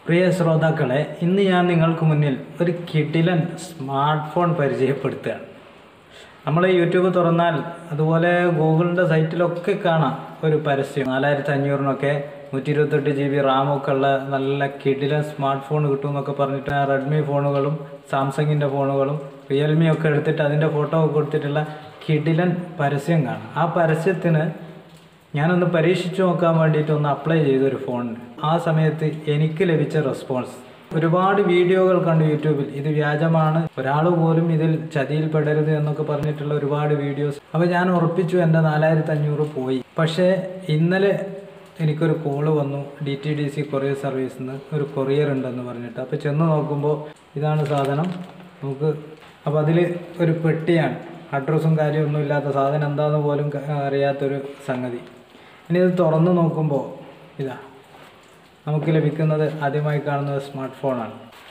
പ്രിയ ശ്രോതാക്കളെ ഇന്ന് ഞാൻ നിങ്ങൾക്ക് മുന്നിൽ ഒരു കിടിലൻ സ്മാർട്ട് ഫോൺ പരിചയപ്പെടുത്തുകയാണ് നമ്മൾ യൂട്യൂബ് തുറന്നാൽ അതുപോലെ ഗൂഗിളിൻ്റെ സൈറ്റിലൊക്കെ കാണാം ഒരു പരസ്യം നാലായിരത്തി അഞ്ഞൂറിനൊക്കെ നൂറ്റി ഇരുപത്തെട്ട് ജി ബി റാമൊക്കെ ഉള്ള നല്ല കിടിലൻ സ്മാർട്ട് ഫോൺ കിട്ടും എന്നൊക്കെ പറഞ്ഞിട്ട് ആ റെഡ്മി ഫോണുകളും സാംസങ്ങിൻ്റെ ഫോണുകളും റിയൽമി ഒക്കെ എടുത്തിട്ട് അതിൻ്റെ ഫോട്ടോ ഒക്കെ കൊടുത്തിട്ടുള്ള കിടിലൻ പരസ്യം കാണാം ആ പരസ്യത്തിന് ഞാനൊന്ന് പരീക്ഷിച്ചു നോക്കാൻ വേണ്ടിയിട്ട് ഒന്ന് അപ്ലൈ ചെയ്തൊരു ഫോണിന് ആ സമയത്ത് എനിക്ക് ലഭിച്ച റെസ്പോൺസ് ഒരുപാട് വീഡിയോകൾ കണ്ടു യൂട്യൂബിൽ ഇത് വ്യാജമാണ് ഒരാൾ പോലും ഇതിൽ ചതിയിൽ പെടരുത് എന്നൊക്കെ പറഞ്ഞിട്ടുള്ള ഒരുപാട് വീഡിയോസ് അപ്പോൾ ഞാൻ ഉറപ്പിച്ചു എൻ്റെ നാലായിരത്തി അഞ്ഞൂറ് പോയി പക്ഷേ ഇന്നലെ എനിക്കൊരു കോള് വന്നു D T D C courier സർവീസിൽ നിന്ന് ഒരു കൊറിയർ ഉണ്ടെന്ന് പറഞ്ഞിട്ട് അപ്പോൾ ചെന്ന് നോക്കുമ്പോൾ ഇതാണ് സാധനം നമുക്ക് അപ്പോൾ അതിൽ ഒരു പെട്ടിയാണ് അഡ്രസ്സും കാര്യമൊന്നും ഇല്ലാത്ത സാധനം എന്താണെന്ന് പോലും ക- അറിയാത്തൊരു സംഗതി ഇനി ഇത് തുറന്ന് നോക്കുമ്പോൾ ഇതാ നമുക്ക് ലഭിക്കുന്നത് ആദ്യമായി കാണുന്നത് സ്മാർട്ട് ഫോണാണ്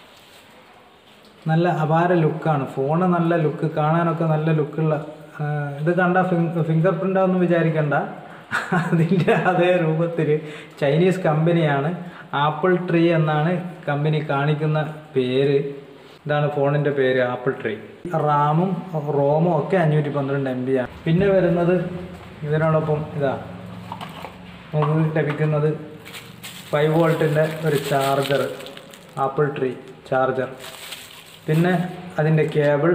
നല്ല അപാര ലുക്കാണ് ഫോണ് നല്ല ലുക്ക് കാണാനൊക്കെ നല്ല ലുക്കുള്ള ഇത് കണ്ട ഫിംഗർ പ്രിൻ്റ് ഒന്നും വിചാരിക്കണ്ട അതിൻ്റെ അതേ രൂപത്തിൽ ചൈനീസ് കമ്പനിയാണ് ആപ്പിൾ ട്രീ എന്നാണ് കമ്പനി കാണിക്കുന്ന പേര് ഇതാണ് ഫോണിൻ്റെ പേര് ആപ്പിൾ ട്രീ റാമും റോമും ഒക്കെ അഞ്ഞൂറ്റി പന്ത്രണ്ട് എം ബി ആണ് പിന്നെ വരുന്നത് ഇതിനോടൊപ്പം ഇതാ നമുക്ക് ലഭിക്കുന്നത് ഫൈവ് വോൾട്ടിൻ്റെ ഒരു ചാർജർ ആപ്പിൾ ട്രീ ചാർജർ പിന്നെ അതിൻ്റെ കേബിൾ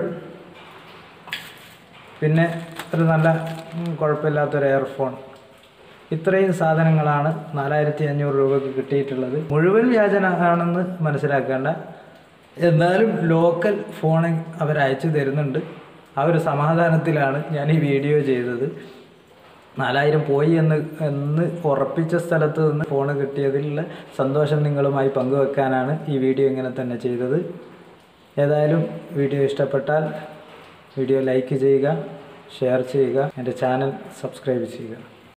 പിന്നെ ഒരു നല്ല ഉം, കുഴപ്പമില്ലാത്തൊരു എയർഫോൺ ഇത്രയും സാധനങ്ങളാണ് നാലായിരത്തി അഞ്ഞൂറ് രൂപയ്ക്ക് കിട്ടിയിട്ടുള്ളത് മുഴുവൻ വ്യാജന ആണെന്ന് മനസ്സിലാക്കേണ്ട എന്നാലും ലോക്കൽ ഫോൺ അവർ അയച്ചു തരുന്നുണ്ട് ആ ഒരു സമാധാനത്തിലാണ് ഞാൻ ഈ വീഡിയോ ചെയ്തത് നാലായിരം പോയി എന്ന് എന്ന് ഉറപ്പിച്ച സ്ഥലത്ത് നിന്ന് ഫോൺ കിട്ടിയതിലുള്ള സന്തോഷം നിങ്ങളുമായി പങ്കുവെക്കാനാണ് ഈ വീഡിയോ ഇങ്ങനെ തന്നെ ചെയ്തത് ഏതായാലും വീഡിയോ ഇഷ്ടപ്പെട്ടാൽ വീഡിയോ ലൈക്ക് ചെയ്യുക ഷെയർ ചെയ്യുക എൻ്റെ ചാനൽ സബ്സ്ക്രൈബ് ചെയ്യുക